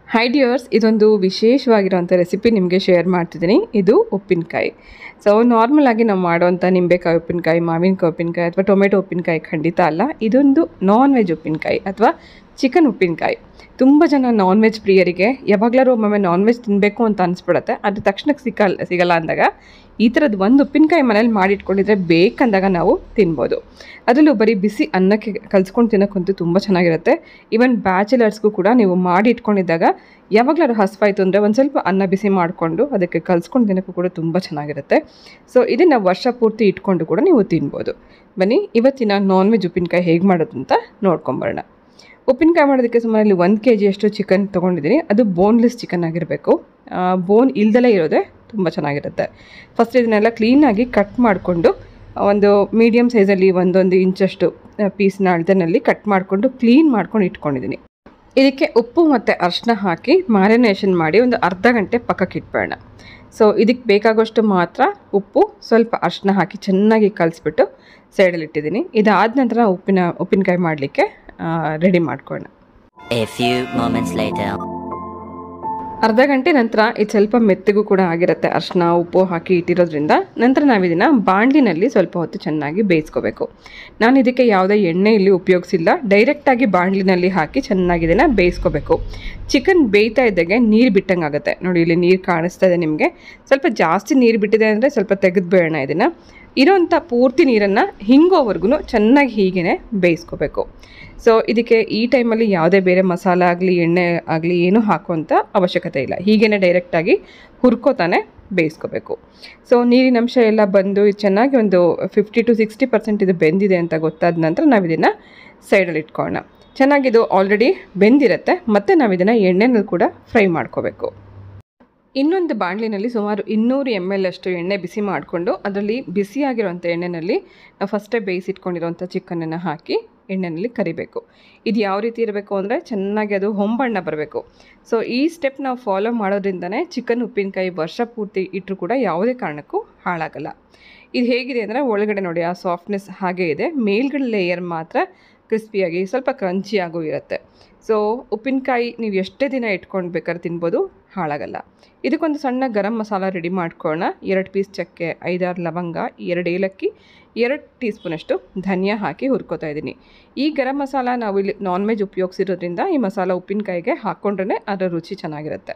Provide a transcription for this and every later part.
High dears ಇದೊಂದು ವಿಶೇಷವಾಗಿರೋಂಥ recipe ನಿಮಗೆ share ಮಾಡ್ತಿದ್ದೀನಿ ಇದು ಉಪ್ಪಿನಕಾಯಿ ಸೊ ನಾರ್ಮಲ್ ಆಗಿ ನಾವು ಮಾಡೋವಂಥ ನಿಂಬೆಕಾಯಿ ಉಪ್ಪಿನಕಾಯಿ ಮಾವಿನಕಾಯಿ ಉಪ್ಪಿನಕಾಯಿ ಅಥವಾ ಟೊಮೆಟೊ ಉಪ್ಪಿನಕಾಯಿ ಖಂಡಿತ ಅಲ್ಲ ಇದೊಂದು ನಾನ್ ವೆಜ್ ಉಪ್ಪಿನಕಾಯಿ ಅಥವಾ ಚಿಕನ್ ಉಪ್ಪಿನಕಾಯಿ ತುಂಬ ಜನ ನಾನ್ ವೆಜ್ ಪ್ರಿಯರಿಗೆ ಯಾವಾಗಲಾರು ಒಮ್ಮೊಮ್ಮೆ ನಾನ್ ವೆಜ್ ತಿನ್ನಬೇಕು ಅಂತ ಅನಿಸ್ಬಿಡುತ್ತೆ ಅದು ತಕ್ಷಣಕ್ಕೆ ಸಿಕ್ಕಲ್ಲ ಸಿಗಲ್ಲ ಅಂದಾಗ ಈ ಥರದ್ದು ಒಂದು ಉಪ್ಪಿನಕಾಯಿ ಮನೇಲಿ ಮಾಡಿಟ್ಕೊಂಡಿದ್ರೆ ಬೇಕಂದಾಗ ನಾವು ತಿನ್ಬೋದು ಅದರಲ್ಲೂ ಬರೀ ಬಿಸಿ ಅನ್ನಕ್ಕೆ ಕಲ್ಸ್ಕೊಂಡು ತಿನ್ನೋಕ್ಕಂತೂ ತುಂಬ ಚೆನ್ನಾಗಿರುತ್ತೆ ಈವನ್ ಬ್ಯಾಚುಲರ್ಸ್ಗೂ ಕೂಡ ನೀವು ಮಾಡಿ ಇಟ್ಕೊಂಡಿದ್ದಾಗ ಯಾವಾಗಲಾದ್ರು ಹಸ್ವಾಯ್ತು ಅಂದರೆ ಒಂದು ಸ್ವಲ್ಪ ಅನ್ನ ಬಿಸಿ ಮಾಡಿಕೊಂಡು ಅದಕ್ಕೆ ಕಲ್ಸ್ಕೊಂಡು ತಿನ್ನೋಕ್ಕೂ ಕೂಡ ತುಂಬ ಚೆನ್ನಾಗಿರುತ್ತೆ ಸೊ ಇದನ್ನು ವರ್ಷ ಪೂರ್ತಿ ಇಟ್ಕೊಂಡು ಕೂಡ ನೀವು ತಿನ್ಬೋದು ಬನ್ನಿ ಇವತ್ತಿನ ನಾನ್ ವೆಜ್ ಉಪ್ಪಿನಕಾಯಿ ಹೇಗೆ ಮಾಡೋದು ಅಂತ ನೋಡ್ಕೊಂಬರೋಣ ಉಪ್ಪಿನಕಾಯಿ ಮಾಡೋದಕ್ಕೆ ಸುಮಾರು ಇಲ್ಲಿ ಒಂದು ಕೆ ಜಿಯಷ್ಟು ಚಿಕನ್ ತೊಗೊಂಡಿದ್ದೀನಿ ಅದು ಬೋನ್ಲೆಸ್ ಚಿಕನ್ ಆಗಿರಬೇಕು ಬೋನ್ ಇಲ್ದಲೇ ಇರೋದೇ ತುಂಬ ಚೆನ್ನಾಗಿರುತ್ತೆ ಫಸ್ಟ್ ಇದನ್ನೆಲ್ಲ ಕ್ಲೀನಾಗಿ ಕಟ್ ಮಾಡಿಕೊಂಡು ಒಂದು ಮೀಡಿಯಮ್ ಸೈಜಲ್ಲಿ ಒಂದೊಂದು ಇಂಚಷ್ಟು ಪೀಸ್ನ ಅಳತೆನಲ್ಲಿ ಕಟ್ ಮಾಡಿಕೊಂಡು ಕ್ಲೀನ್ ಮಾಡ್ಕೊಂಡು ಇಟ್ಕೊಂಡಿದ್ದೀನಿ ಇದಕ್ಕೆ ಉಪ್ಪು ಮತ್ತು ಅರಿಶಿನ ಹಾಕಿ ಮ್ಯಾರಿನೇಷನ್ ಮಾಡಿ ಒಂದು ಅರ್ಧ ಗಂಟೆ ಪಕ್ಕಕ್ಕೆ ಇಟ್ಬೇಡ ಸೊ ಇದಕ್ಕೆ ಬೇಕಾಗೋಷ್ಟು ಮಾತ್ರ ಉಪ್ಪು ಸ್ವಲ್ಪ ಅರಿಶಿನ ಹಾಕಿ ಚೆನ್ನಾಗಿ ಕಲಿಸ್ಬಿಟ್ಟು ಸೈಡಲ್ಲಿ ಇಟ್ಟಿದ್ದೀನಿ ಇದಾದ ನಂತರ ಉಪ್ಪಿನ ಉಪ್ಪಿನಕಾಯಿ ಮಾಡಲಿಕ್ಕೆ ರೆಡಿ ಮಾಡ್ಕೊಳ್ಳೋಣ A few moments later. ಅರ್ಧ ಗಂಟೆ ನಂತರ ಇದು ಸ್ವಲ್ಪ ಮೆತ್ತಗೂ ಕೂಡ ಆಗಿರುತ್ತೆ ಅರ್ಶಿನ ಉಪ್ಪು ಹಾಕಿ ಇಟ್ಟಿರೋದ್ರಿಂದ ನಂತರ ನಾವು ಇದನ್ನು ಬಾಣಲಿನಲ್ಲಿ ಸ್ವಲ್ಪ ಹೊತ್ತು ಚೆನ್ನಾಗಿ ಬೇಯಿಸ್ಕೋಬೇಕು ನಾನು ಇದಕ್ಕೆ ಯಾವುದೇ ಎಣ್ಣೆ ಇಲ್ಲಿ ಉಪಯೋಗಿಸಿಲ್ಲ ಡೈರೆಕ್ಟಾಗಿ ಬಾಣಲಿನಲ್ಲಿ ಹಾಕಿ ಚೆನ್ನಾಗಿ ಇದನ್ನು ಬೇಯಿಸ್ಕೋಬೇಕು ಚಿಕನ್ ಬೇಯ್ತಾ ಇದ್ದಾಗೆ ನೀರು ಬಿಟ್ಟಂಗೆ ಆಗುತ್ತೆ ನೋಡಿ ಇಲ್ಲಿ ನೀರು ಕಾಣಿಸ್ತಾ ಇದೆ ನಿಮಗೆ ಸ್ವಲ್ಪ ಜಾಸ್ತಿ ನೀರು ಬಿಟ್ಟಿದೆ ಅಂದರೆ ಸ್ವಲ್ಪ ತೆಗೆದು ಬೇಡ ಇದನ್ನು ಇರೋಂಥ ಪೂರ್ತಿ ನೀರನ್ನು ಹಿಂಗೋವರೆಗೂ ಚೆನ್ನಾಗಿ ಹೀಗೇ ಬೇಯಿಸ್ಕೋಬೇಕು ಸೊ ಇದಕ್ಕೆ ಈ ಟೈಮಲ್ಲಿ ಯಾವುದೇ ಬೇರೆ ಮಸಾಲ ಆಗಲಿ ಎಣ್ಣೆ ಆಗಲಿ ಏನೂ ಹಾಕುವಂಥ ಅವಶ್ಯಕತೆ ಇಲ್ಲ ಹೀಗೇ ಡೈರೆಕ್ಟಾಗಿ ಹುರ್ಕೋತಾನೆ ಬೇಯಿಸ್ಕೋಬೇಕು ಸೊ ನೀರಿನ ಅಂಶ ಎಲ್ಲ ಬಂದು ಇದು ಚೆನ್ನಾಗಿ ಒಂದು ಫಿಫ್ಟಿ ಟು ಸಿಕ್ಸ್ಟಿ ಪರ್ಸೆಂಟ್ ಇದು ಬೆಂದಿದೆ ಅಂತ ಗೊತ್ತಾದ ನಂತರ ನಾವು ಇದನ್ನು ಸೈಡಲ್ಲಿ ಇಟ್ಕೊಳ್ಳೋಣ ಚೆನ್ನಾಗಿದು ಆಲ್ರೆಡಿ ಬೆಂದಿರುತ್ತೆ ಮತ್ತು ನಾವು ಇದನ್ನು ಎಣ್ಣೆನಲ್ಲಿ ಕೂಡ ಫ್ರೈ ಮಾಡ್ಕೋಬೇಕು ಇನ್ನೊಂದು ಬಾಣಲಿನಲ್ಲಿ ಸುಮಾರು ಇನ್ನೂರು ಎಮ್ ಎಲ್ ಅಷ್ಟು ಎಣ್ಣೆ ಬಿಸಿ ಮಾಡಿಕೊಂಡು ಅದರಲ್ಲಿ ಬಿಸಿಯಾಗಿರೋಂಥ ಎಣ್ಣೆಯಲ್ಲಿ ನಾವು ಫಸ್ಟೇ ಬೇಯಿಸಿಟ್ಕೊಂಡಿರೋಂಥ ಚಿಕನನ್ನು ಹಾಕಿ ಎಣ್ಣೆಯಲ್ಲಿ ಕರಿಬೇಕು ಇದು ಯಾವ ರೀತಿ ಇರಬೇಕು ಅಂದರೆ ಚೆನ್ನಾಗಿ ಅದು ಹೊಂಬಣ್ಣ ಬರಬೇಕು ಸೊ ಈ ಸ್ಟೆಪ್ ನಾವು ಫಾಲೋ ಮಾಡೋದ್ರಿಂದನೇ ಚಿಕನ್ ಉಪ್ಪಿನಕಾಯಿ ವರ್ಷ ಪೂರ್ತಿ ಇಟ್ಟರು ಕೂಡ ಯಾವುದೇ ಕಾರಣಕ್ಕೂ ಹಾಳಾಗಲ್ಲ ಇದು ಹೇಗಿದೆ ಅಂದರೆ ಒಳಗಡೆ ನೋಡಿ ಆ ಸಾಫ್ಟ್ನೆಸ್ ಹಾಗೇ ಇದೆ ಮೇಲ್ಗಡೆ ಲೇಯರ್ ಮಾತ್ರ ಕ್ರಿಸ್ಪಿಯಾಗಿ ಸ್ವಲ್ಪ ಕ್ರಂಚಿಯಾಗೂ ಇರುತ್ತೆ ಸೊ ಉಪ್ಪಿನಕಾಯಿ ನೀವು ಎಷ್ಟೇ ದಿನ ಇಟ್ಕೊಂಡು ಬೇಕಾದ್ರೆ ತಿನ್ಬೋದು ಹಾಳಾಗಲ್ಲ ಇದಕ್ಕೊಂದು ಸಣ್ಣ ಗರಂ ಮಸಾಲ ರೆಡಿ ಮಾಡ್ಕೊಳ್ಳೋಣ ಎರಡು ಪೀಸ್ ಚಕ್ಕೆ ಐದಾರು ಲವಂಗ ಎರಡು ಏಲಕ್ಕಿ ಎರಡು ಟೀ ಸ್ಪೂನಷ್ಟು ಧನಿಯಾ ಹಾಕಿ ಹುರ್ಕೋತಾ ಇದ್ದೀನಿ ಈ ಗರಂ ಮಸಾಲ ನಾವು ಇಲ್ಲಿ ನಾನ್ ವೆಜ್ ಉಪಯೋಗಿಸಿರೋದ್ರಿಂದ ಈ ಮಸಾಲ ಉಪ್ಪಿನಕಾಯಿಗೆ ಹಾಕ್ಕೊಂಡ್ರೆ ಅದರ ರುಚಿ ಚೆನ್ನಾಗಿರುತ್ತೆ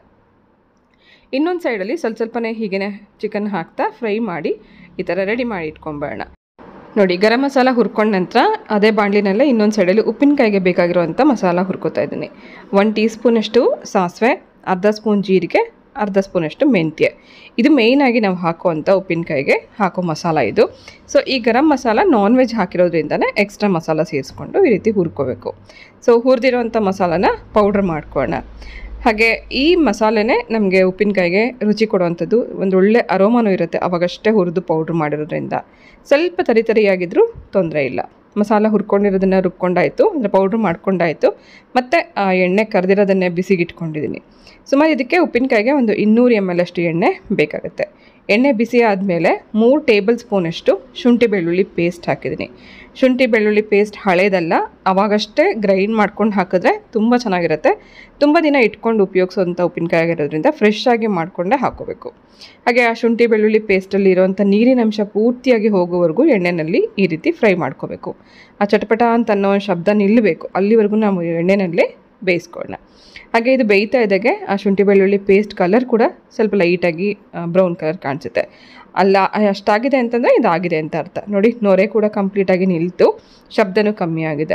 ಇನ್ನೊಂದು ಸೈಡಲ್ಲಿ ಸ್ವಲ್ಪ ಸ್ವಲ್ಪನೇ ಹೀಗೇ ಚಿಕನ್ ಹಾಕ್ತಾ ಫ್ರೈ ಮಾಡಿ ಈ ಥರ ರೆಡಿ ಮಾಡಿ ಇಟ್ಕೊಂಬೇಡ ನೋಡಿ ಗರಂ ಮಸಾಲ ಹುರ್ಕೊಂಡ ನಂತರ ಅದೇ ಬಾಣಲಿನಲ್ಲೇ ಇನ್ನೊಂದು ಸೈಡಲ್ಲಿ ಉಪ್ಪಿನಕಾಯಿಗೆ ಬೇಕಾಗಿರುವಂಥ ಮಸಾಲ ಹುರ್ಕೋತಾ ಇದ್ದೀನಿ ಒನ್ ಟೀ ಸ್ಪೂನಷ್ಟು ಸಾಸಿವೆ ಅರ್ಧ ಸ್ಪೂನ್ ಜೀರಿಗೆ ಅರ್ಧ ಸ್ಪೂನಷ್ಟು ಮೆಂತ್ಯ ಇದು ಮೇಯ್ನಾಗಿ ನಾವು ಹಾಕುವಂಥ ಉಪ್ಪಿನಕಾಯಿಗೆ ಹಾಕೋ ಮಸಾಲ ಇದು ಸೊ ಈ ಗರಂ ಮಸಾಲ ನಾನ್ ವೆಜ್ ಹಾಕಿರೋದ್ರಿಂದನೇ ಎಕ್ಸ್ಟ್ರಾ ಮಸಾಲ ಸೇರಿಸ್ಕೊಂಡು ಈ ರೀತಿ ಹುರ್ಕೋಬೇಕು ಸೊ ಹುರಿದಿರೋಂಥ ಮಸಾಲಾನ ಪೌಡ್ರ್ ಮಾಡ್ಕೊಳ್ಳೋಣ ಹಾಗೆ ಈ ಮಸಾಲೆನೇ ನಮಗೆ ಉಪ್ಪಿನಕಾಯಿಗೆ ರುಚಿ ಕೊಡುವಂಥದ್ದು ಒಂದು ಒಳ್ಳೆ ಅರೋಮಾನು ಇರುತ್ತೆ ಅವಾಗಷ್ಟೇ ಹುರಿದು ಪೌಡ್ರ್ ಮಾಡಿರೋದ್ರಿಂದ ಸ್ವಲ್ಪ ತರಿ ತರಿಯಾಗಿದ್ದರೂ ತೊಂದರೆ ಇಲ್ಲ ಮಸಾಲ ಹುರ್ಕೊಂಡಿರೋದನ್ನು ರುಬ್ಕೊಂಡಾಯಿತು ಅಂದರೆ ಪೌಡ್ರ್ ಮಾಡ್ಕೊಂಡಾಯಿತು ಮತ್ತು ಆ ಎಣ್ಣೆ ಕರೆದಿರೋದನ್ನೇ ಬಿಸಿಗಿಟ್ಕೊಂಡಿದ್ದೀನಿ ಸುಮಾರು ಇದಕ್ಕೆ ಉಪ್ಪಿನಕಾಯಿಗೆ ಒಂದು ಇನ್ನೂರು ಎಮ್ ಎಲ್ ಅಷ್ಟು ಎಣ್ಣೆ ಬೇಕಾಗುತ್ತೆ ಎಣ್ಣೆ ಬಿಸಿ ಆದಮೇಲೆ ಮೂರು ಟೇಬಲ್ ಸ್ಪೂನಷ್ಟು ಶುಂಠಿ ಬೆಳ್ಳುಳ್ಳಿ ಪೇಸ್ಟ್ ಹಾಕಿದ್ದೀನಿ ಶುಂಠಿ ಬೆಳ್ಳುಳ್ಳಿ ಪೇಸ್ಟ್ ಹಳೇದಲ್ಲ ಅವಾಗಷ್ಟೇ ಗ್ರೈಂಡ್ ಮಾಡ್ಕೊಂಡು ಹಾಕಿದ್ರೆ ತುಂಬ ಚೆನ್ನಾಗಿರುತ್ತೆ ತುಂಬ ದಿನ ಇಟ್ಕೊಂಡು ಉಪಯೋಗಿಸೋಂಥ ಉಪ್ಪಿನಕಾಯಿ ಆಗಿರೋದ್ರಿಂದ ಫ್ರೆಶ್ ಆಗಿ ಮಾಡಿಕೊಂಡೇ ಹಾಕೋಬೇಕು ಹಾಗೆ ಆ ಶುಂಠಿ ಬೆಳ್ಳುಳ್ಳಿ ಪೇಸ್ಟಲ್ಲಿ ಇರೋವಂಥ ನೀರಿನ ಅಂಶ ಪೂರ್ತಿಯಾಗಿ ಹೋಗೋವರೆಗೂ ಎಣ್ಣೆಯಲ್ಲಿ ಈ ರೀತಿ ಫ್ರೈ ಮಾಡ್ಕೋಬೇಕು ಆ ಚಟಪಟ ಅಂತ ಅನ್ನೋ ಶಬ್ದ ನಿಲ್ಲಬೇಕು ಅಲ್ಲಿವರೆಗೂ ನಾವು ಎಣ್ಣೆನಲ್ಲೇ ಬೇಯಿಸ್ಕೊಳ್ಳೋಣ ಹಾಗೆ ಇದು ಬೇಯ್ತಾ ಇದ್ದಾಗೆ ಆ ಶುಂಠಿ ಬೆಳ್ಳುಳ್ಳಿ ಪೇಸ್ಟ್ ಕಲರ್ ಕೂಡ ಸ್ವಲ್ಪ ಲೈಟಾಗಿ ಬ್ರೌನ್ ಕಲರ್ ಕಾಣಿಸುತ್ತೆ ಅಲ್ಲ ಅಷ್ಟಾಗಿದೆ ಅಂತಂದರೆ ಇದಾಗಿದೆ ಅಂತ ಅರ್ಥ ನೋಡಿ ನೊರೆ ಕೂಡ ಕಂಪ್ಲೀಟಾಗಿ ನಿಲ್ತು ಶಬ್ದನೂ ಕಮ್ಮಿ ಆಗಿದೆ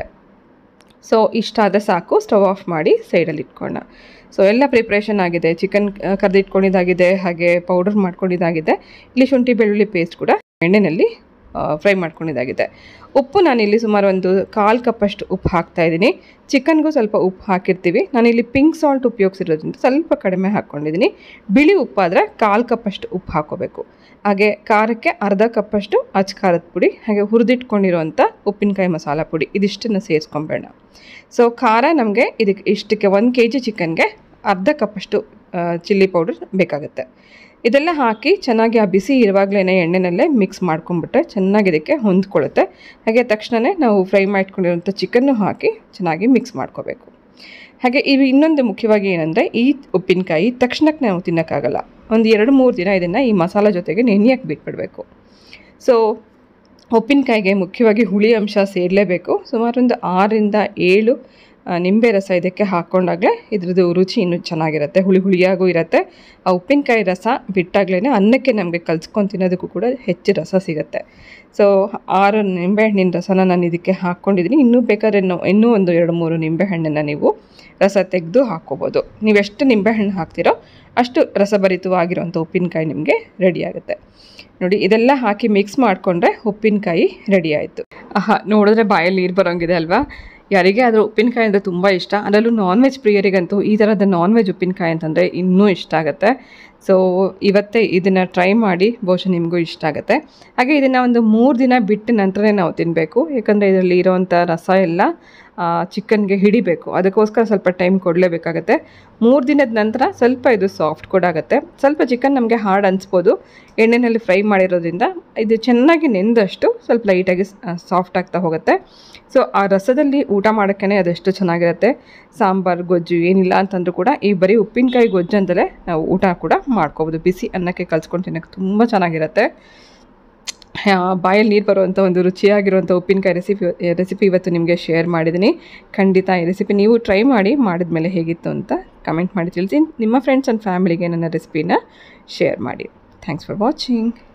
ಸೊ ಇಷ್ಟಾದರೆ ಸಾಕು ಸ್ಟವ್ ಆಫ್ ಮಾಡಿ ಸೈಡಲ್ಲಿ ಇಟ್ಕೊಳ್ಳೋಣ ಸೊ ಎಲ್ಲ ಪ್ರಿಪ್ರೇಷನ್ ಆಗಿದೆ ಚಿಕನ್ ಕರೆದಿಟ್ಕೊಂಡಿದ್ದಾಗಿದೆ ಹಾಗೆ ಪೌಡರ್ ಮಾಡ್ಕೊಂಡಿದ್ದಾಗಿದೆ ಇಲ್ಲಿ ಶುಂಠಿ ಬೆಳ್ಳುಳ್ಳಿ ಪೇಸ್ಟ್ ಕೂಡ ಎಣ್ಣೆಯಲ್ಲಿ ಫ್ರೈ ಮಾಡ್ಕೊಂಡಿದ್ದಾಗಿದೆ ಉಪ್ಪು ನಾನಿಲ್ಲಿ ಸುಮಾರು ಒಂದು ಕಾಲು ಕಪ್ಪಷ್ಟು ಉಪ್ಪು ಹಾಕ್ತಾ ಇದ್ದೀನಿ ಚಿಕನ್ಗೂ ಸ್ವಲ್ಪ ಉಪ್ಪು ಹಾಕಿರ್ತೀವಿ ನಾನಿಲ್ಲಿ ಪಿಂಕ್ ಸಾಲ್ಟ್ ಉಪಯೋಗಿಸಿರೋದ್ರಿಂದ ಸ್ವಲ್ಪ ಕಡಿಮೆ ಹಾಕ್ಕೊಂಡಿದ್ದೀನಿ ಬಿಳಿ ಉಪ್ಪಾದರೆ ಕಾಲು ಕಪ್ಪಷ್ಟು ಉಪ್ಪು ಹಾಕೋಬೇಕು ಹಾಗೆ ಖಾರಕ್ಕೆ ಅರ್ಧ ಕಪ್ಪಷ್ಟು ಅಚ್ ಖಾರದ ಪುಡಿ ಹಾಗೆ ಹುರಿದಿಟ್ಕೊಂಡಿರೋಂಥ ಉಪ್ಪಿನಕಾಯಿ ಮಸಾಲ ಪುಡಿ ಇದಿಷ್ಟನ್ನು ಸೇರಿಸ್ಕೊಂಬೇಡ ಸೊ ಖಾರ ನಮಗೆ ಇದಕ್ಕೆ ಇಷ್ಟಕ್ಕೆ ಒಂದು ಕೆ ಜಿ ಚಿಕನ್ಗೆ ಅರ್ಧ ಕಪ್ಪಷ್ಟು ಚಿಲ್ಲಿ ಪೌಡರ್ ಬೇಕಾಗುತ್ತೆ ಇದೆಲ್ಲ ಹಾಕಿ ಚೆನ್ನಾಗಿ ಆ ಬಿಸಿ ಇರುವಾಗಲೇ ಎಣ್ಣೆನಲ್ಲೇ ಮಿಕ್ಸ್ ಮಾಡ್ಕೊಂಡ್ಬಿಟ್ರೆ ಚೆನ್ನಾಗಿ ಇದಕ್ಕೆ ಹೊಂದ್ಕೊಳ್ಳುತ್ತೆ ಹಾಗೆ ತಕ್ಷಣವೇ ನಾವು ಫ್ರೈ ಮಾಡ್ಕೊಂಡಿರೋಂಥ ಚಿಕನ್ನು ಹಾಕಿ ಚೆನ್ನಾಗಿ ಮಿಕ್ಸ್ ಮಾಡ್ಕೋಬೇಕು ಹಾಗೆ ಇವು ಇನ್ನೊಂದು ಮುಖ್ಯವಾಗಿ ಏನಂದರೆ ಈ ಉಪ್ಪಿನಕಾಯಿ ತಕ್ಷಣಕ್ಕೆ ನಾವು ತಿನ್ನೋಕ್ಕಾಗಲ್ಲ ಒಂದು ಎರಡು ಮೂರು ದಿನ ಇದನ್ನು ಈ ಮಸಾಲ ಜೊತೆಗೆ ನೆನೆಯಕ್ಕೆ ಬಿಟ್ಬಿಡಬೇಕು ಸೊ ಉಪ್ಪಿನಕಾಯಿಗೆ ಮುಖ್ಯವಾಗಿ ಹುಳಿ ಅಂಶ ಸೇರಲೇಬೇಕು ಸುಮಾರು ಒಂದು ಆರರಿಂದ ಏಳು ಆ, ನಿಂಬೆ ರಸ ಇದಕ್ಕೆ ಹಾಕ್ಕೊಂಡಾಗಲೇ ಇದ್ರದ್ದು ರುಚಿ ಇನ್ನೂ ಚೆನ್ನಾಗಿರುತ್ತೆ ಹುಳಿ ಹುಳಿಯಾಗೂ ಇರುತ್ತೆ ಆ ಉಪ್ಪಿನಕಾಯಿ ರಸ ಬಿಟ್ಟಾಗಲೇ ಅನ್ನಕ್ಕೆ ನಮಗೆ ಕಲ್ಸ್ಕೊಂಡು ತಿನ್ನೋದಕ್ಕೂ ಕೂಡ ಹೆಚ್ಚು ರಸ ಸಿಗುತ್ತೆ ಸೊ ಆರು ನಿಂಬೆಹಣ್ಣಿನ ರಸನ ನಾನು ಇದಕ್ಕೆ ಹಾಕ್ಕೊಂಡಿದ್ದೀನಿ ಇನ್ನೂ ಬೇಕಾದ್ರೆ ಇನ್ನೂ ಇನ್ನೂ ಒಂದು ಎರಡು ಮೂರು ನಿಂಬೆಹಣ್ಣನ್ನು ನೀವು ರಸ ತೆಗೆದು ಹಾಕ್ಕೋಬೋದು ನೀವು ಎಷ್ಟು ನಿಂಬೆಹಣ್ಣು ಹಾಕ್ತೀರೋ ಅಷ್ಟು ರಸಭರಿತವಾಗಿರೋಂಥ ಉಪ್ಪಿನಕಾಯಿ ನಿಮಗೆ ರೆಡಿ ಆಗುತ್ತೆ ನೋಡಿ ಇದೆಲ್ಲ ಹಾಕಿ ಮಿಕ್ಸ್ ಮಾಡಿಕೊಂಡ್ರೆ ಉಪ್ಪಿನಕಾಯಿ ರೆಡಿ ಆಯಿತು ಆಹಾ ನೋಡಿದ್ರೆ ಬಾಯಲ್ಲಿ ನೀರು ಬರೋಂಗಿದೆ ಅಲ್ವಾ ಯಾರಿಗೆ ಆದರೂ ಉಪ್ಪಿನಕಾಯಿ ಅಂದರೆ ತುಂಬ ಇಷ್ಟ ಅದರಲ್ಲೂ ನಾನ್ ವೆಜ್ ಪ್ರಿಯರಿಗಂತೂ ಈ ಥರದ ನಾನ್ ವೆಜ್ ಉಪ್ಪಿನಕಾಯಿ ಅಂತಂದರೆ ಇನ್ನೂ ಇಷ್ಟ ಆಗುತ್ತೆ ಸೊ ಇವತ್ತೇ ಇದನ್ನು ಟ್ರೈ ಮಾಡಿ ಬಹುಶಃ ನಿಮಗೂ ಇಷ್ಟ ಆಗುತ್ತೆ ಹಾಗೆ ಇದನ್ನು ಒಂದು ಮೂರು ದಿನ ಬಿಟ್ಟ ನಂತರನೇ ನಾವು ತಿನ್ನಬೇಕು ಯಾಕಂದರೆ ಇದರಲ್ಲಿ ಇರೋವಂಥ ರಸ ಎಲ್ಲ ಚಿಕನ್ಗೆ ಹಿಡಿಬೇಕು ಅದಕ್ಕೋಸ್ಕರ ಸ್ವಲ್ಪ ಟೈಮ್ ಕೊಡಲೇಬೇಕಾಗತ್ತೆ ಮೂರು ದಿನದ ನಂತರ ಸ್ವಲ್ಪ ಇದು ಸಾಫ್ಟ್ ಕೂಡ ಆಗುತ್ತೆ ಸ್ವಲ್ಪ ಚಿಕನ್ ನಮಗೆ ಹಾರ್ಡ್ ಅನಿಸ್ಬೋದು ಎಣ್ಣೆಯಲ್ಲಿ ಫ್ರೈ ಮಾಡಿರೋದ್ರಿಂದ ಇದು ಚೆನ್ನಾಗಿ ನೆಂದಷ್ಟು ಸ್ವಲ್ಪ ಲೈಟಾಗಿ ಸಾಫ್ಟ್ ಆಗ್ತಾ ಹೋಗುತ್ತೆ ಸೊ ಆ ರಸದಲ್ಲಿ ಊಟ ಮಾಡೋಕ್ಕೇ ಅದೆಷ್ಟು ಚೆನ್ನಾಗಿರುತ್ತೆ ಸಾಂಬಾರು ಗೊಜ್ಜು ಏನಿಲ್ಲ ಅಂತಂದ್ರೂ ಕೂಡ ಈ ಬರೀ ಉಪ್ಪಿನಕಾಯಿ ಗೊಜ್ಜು ಅಂತಲೇ ನಾವು ಊಟ ಕೂಡ ಮಾಡ್ಕೋಬೋದು ಬಿಸಿ ಅನ್ನಕ್ಕೆ ಕಲ್ಸ್ಕೊಂಡು ತಿನ್ನೋಕ್ಕೆ ತುಂಬ ಚೆನ್ನಾಗಿರುತ್ತೆ ಆ, ಬಾಯಲ್ಲಿ ನೀರು ಬರುವಂಥ ಒಂದು ರುಚಿಯಾಗಿರುವಂಥ ಉಪ್ಪಿನಕಾಯಿ ರೆಸಿಪಿ ರೆಸಿಪಿ ಇವತ್ತು ನಿಮಗೆ ಶೇರ್ ಮಾಡಿದ್ದೀನಿ ಖಂಡಿತ ಈ ರೆಸಿಪಿ ನೀವು ಟ್ರೈ ಮಾಡಿ ಮಾಡಿದ್ಮೇಲೆ ಹೇಗಿತ್ತು ಅಂತ ಕಮೆಂಟ್ ಮಾಡಿ ತಿಳಿಸಿ ನಿಮ್ಮ ಫ್ರೆಂಡ್ಸ್ ಆ್ಯಂಡ್ ಫ್ಯಾಮಿಲಿಗೆ ನನ್ನ ರೆಸಿಪಿನ ಶೇರ್ ಮಾಡಿ ಥ್ಯಾಂಕ್ಸ್ ಫಾರ್ ವಾಚಿಂಗ್